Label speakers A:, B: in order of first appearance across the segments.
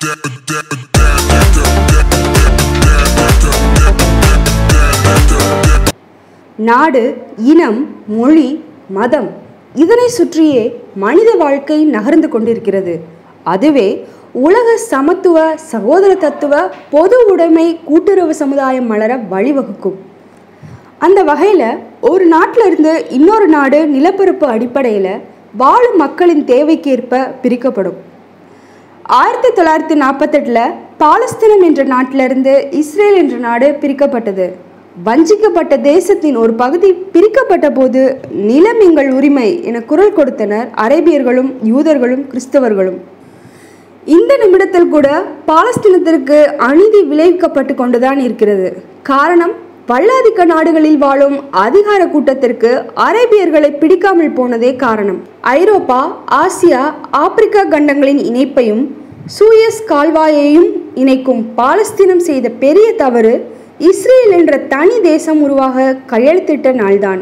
A: நாடு இனம் மொழி மதம் இதனை சுற்றியே மனித வாழ்க்கை நகர்ந்து கொண்டிருக்கிறது அதுவே உலக சமத்துவ சகோதர தத்துவ பொது உடைமை கூட்டுறவு சமுதாயம் மலர வழிவகுக்கும் அந்த வகையில் ஒரு நாட்டில் இருந்து இன்னொரு நாடு நிலப்பரப்பு அடிப்படையில் வாழும் மக்களின் தேவைக்கேற்ப பிரிக்கப்படும் ஆயிரத்தி தொள்ளாயிரத்தி நாற்பத்தெட்டில் பாலஸ்தீனம் என்ற நாட்டிலிருந்து இஸ்ரேல் என்ற நாடு பிரிக்கப்பட்டது வஞ்சிக்கப்பட்ட தேசத்தின் ஒரு பகுதி பிரிக்கப்பட்ட போது நிலம் எங்கள் உரிமை என குரல் கொடுத்தனர் அரேபியர்களும் யூதர்களும் கிறிஸ்தவர்களும் இந்த நிமிடத்தில் கூட பாலஸ்தீனத்திற்கு அநீதி விளைவிக்கப்பட்டு கொண்டுதான் இருக்கிறது காரணம் வல்லாதிக்க நாடுகளில் வாழும் அதிகார கூட்டத்திற்கு அரேபியர்களை பிடிக்காமல் போனதே காரணம் ஐரோப்பா ஆசியா ஆப்பிரிக்கா கண்டங்களின் இணைப்பையும் சூயஸ் கால்வாயையும் இணைக்கும் பாலஸ்தீனம் செய்த பெரிய தவறு இஸ்ரேல் என்ற தனி தேசம் உருவாக கையெழுத்திட்ட நாள்தான்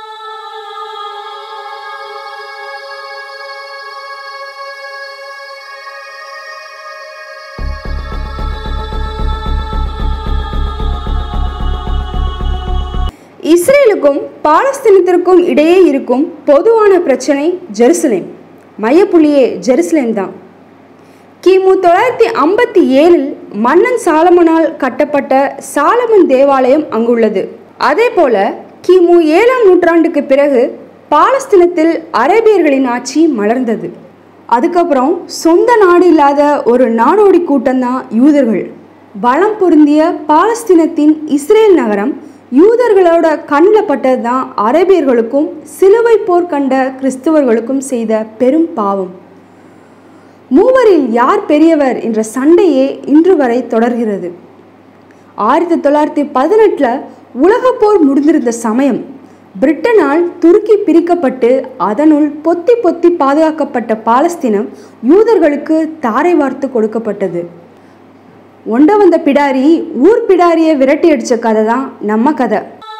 A: இஸ்ரேலுக்கும் பாலஸ்தீனத்திற்கும் இடையே இருக்கும் பொதுவான பிரச்சனை ஜெருசலேம் மையப்புள்ளியே ஜெருசலேம் தான் கிமு தொள்ளாயிரத்தி ஐம்பத்தி ஏழில் மன்னன் சாலமனால் கட்டப்பட்ட சாலமன் தேவாலயம் அங்குள்ளது அதே போல கிமு ஏழாம் நூற்றாண்டுக்கு பிறகு பாலஸ்தீனத்தில் அரேபியர்களின் ஆட்சி மலர்ந்தது அதுக்கப்புறம் சொந்த நாடு இல்லாத ஒரு நாடோடி கூட்டம்தான் யூதர்கள் பலம் பொருந்திய பாலஸ்தீனத்தின் இஸ்ரேல் நகரம் யூதர்களோட கண்ணில் பட்டது தான் அரேபியர்களுக்கும் சிலுவை போர் கண்ட கிறிஸ்தவர்களுக்கும் செய்த பெரும் பாவம் மூவரில் யார் பெரியவர் என்ற சண்டையே இன்று வரை தொடர்கிறது ஆயிரத்தி தொள்ளாயிரத்தி பதினெட்டில் உலகப்போர் முடிந்திருந்த சமயம் பிரிட்டனால் துருக்கி பிரிக்கப்பட்டு அதனுள் பொத்தி பொத்தி பாதுகாக்கப்பட்ட பாலஸ்தீனம் யூதர்களுக்கு தாரை வார்த்து கொடுக்கப்பட்டது ஒண்ட வந்த பிடாரி ஊர் பிடாரியை விரட்டி அடிச்ச கதை தான் நம்ம கதை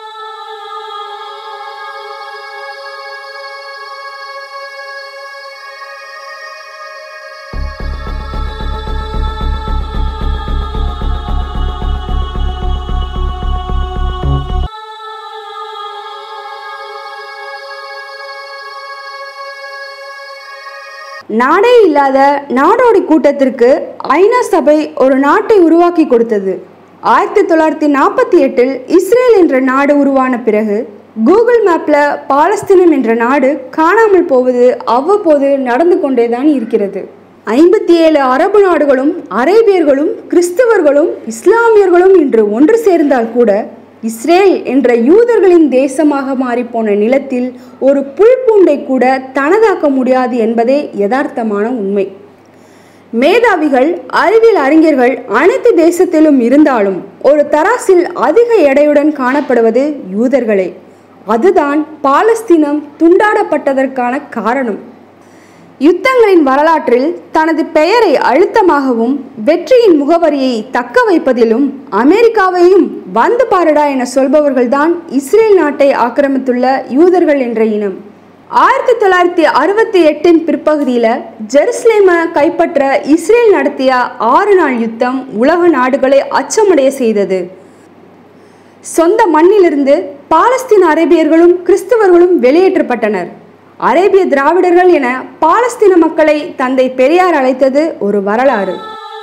A: நாடே இல்லாத நாடோடி கூட்டத்திற்கு ஐநா சபை ஒரு நாட்டை உருவாக்கி கொடுத்தது ஆயிரத்தி தொள்ளாயிரத்தி நாற்பத்தி எட்டில் இஸ்ரேல் என்ற நாடு உருவான பிறகு கூகுள் மேப்பில் பாலஸ்தீனம் என்ற நாடு காணாமல் போவது அவ்வப்போது நடந்து கொண்டே தான் இருக்கிறது ஐம்பத்தி ஏழு அரபு நாடுகளும் அரேபியர்களும் கிறிஸ்தவர்களும் இஸ்லாமியர்களும் இன்று ஒன்று சேர்ந்தால் கூட இஸ்ரேல் என்ற யூதர்களின் தேசமாக மாறிப்போன நிலத்தில் ஒரு புல் பூண்டை கூட தனதாக்க முடியாது என்பதே யதார்த்தமான உண்மை மேதாவிகள் அறிவியல் அறிஞர்கள் அனைத்து தேசத்திலும் இருந்தாலும் ஒரு தராசில் அதிக எடையுடன் காணப்படுவது யூதர்களே அதுதான் பாலஸ்தீனம் துண்டாடப்பட்டதற்கான காரணம் யுத்தங்களின் வரலாற்றில் தனது பெயரை அழுத்தமாகவும் வெற்றியின் முகவரியை தக்க வைப்பதிலும் அமெரிக்காவையும் வந்து பாருடா என சொல்பவர்கள்தான் இஸ்ரேல் நாட்டை ஆக்கிரமித்துள்ள யூதர்கள் என்ற இனம் ஆயிரத்தி தொள்ளாயிரத்தி அறுபத்தி எட்டின் பிற்பகுதியில் ஜெருசலேமை கைப்பற்ற இஸ்ரேல் நடத்திய ஆறு நாள் யுத்தம் உலக நாடுகளை அச்சமடைய செய்தது சொந்த மண்ணிலிருந்து பாலஸ்தீன அரேபியர்களும் கிறிஸ்தவர்களும் வெளியேற்றப்பட்டனர் அரேபிய திராவிடர்கள் என பாலஸ்தீன மக்களை தந்தை பெரியார் அழைத்தது ஒரு வரலாறு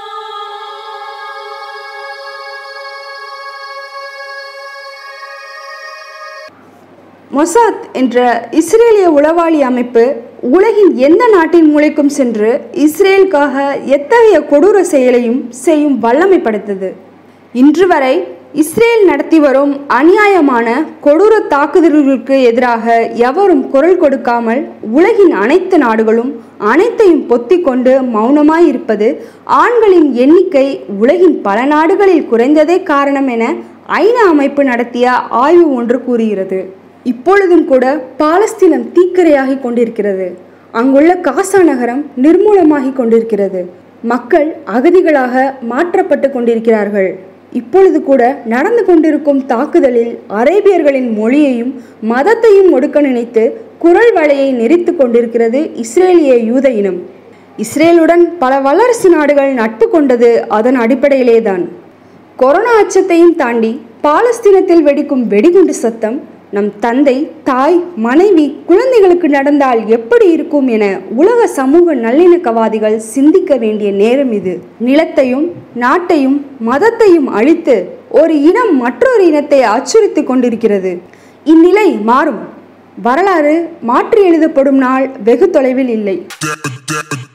A: மொசாத் என்ற இஸ்ரேலிய உளவாளி அமைப்பு உலகின் எந்த நாட்டின் மூளைக்கும் சென்று இஸ்ரேலுக்காக எத்தகைய கொடூர செயலையும் செய்யும் வல்லமை படைத்தது இன்று வரை இஸ்ரேல் நடத்தி வரும் அநியாயமான கொடூர தாக்குதல்களுக்கு எதிராக எவரும் குரல் கொடுக்காமல் உலகின் அனைத்து நாடுகளும் அனைத்தையும் பொத்தி கொண்டு மௌனமாய் இருப்பது ஆண்களின் எண்ணிக்கை உலகின் பல நாடுகளில் குறைந்ததே காரணம் என ஐநா அமைப்பு நடத்திய ஆய்வு ஒன்று கூறுகிறது இப்பொழுதும் கூட பாலஸ்தீனம் தீக்கிரையாகி கொண்டிருக்கிறது அங்குள்ள காசா நகரம் நிர்மூலமாகி கொண்டிருக்கிறது மக்கள் அகதிகளாக மாற்றப்பட்டு கொண்டிருக்கிறார்கள் இப்பொழுது கூட நடந்து கொண்டிருக்கும் தாக்குதலில் அரேபியர்களின் மொழியையும் மதத்தையும் ஒடுக்க நினைத்து குரல் வலையை நெறித்து கொண்டிருக்கிறது இஸ்ரேலிய யூத இனம் இஸ்ரேலுடன் பல வல்லரசு நாடுகள் நட்பு கொண்டது அதன் அடிப்படையிலேதான் கொரோனா அச்சத்தையும் தாண்டி பாலஸ்தீனத்தில் வெடிக்கும் வெடிகுண்டு சத்தம் நம் தந்தை தாய் மனைவி குழந்தைகளுக்கு நடந்தால் எப்படி இருக்கும் என உலக சமூக நல்லிணக்கவாதிகள் சிந்திக்க வேண்டிய நேரம் இது நிலத்தையும் நாட்டையும் மதத்தையும் அழித்து ஒரு இனம் மற்றொரு இனத்தை அச்சுறுத்தி கொண்டிருக்கிறது இந்நிலை மாறும் வரலாறு மாற்றி எழுதப்படும் நாள் வெகு தொலைவில் இல்லை
B: that, that,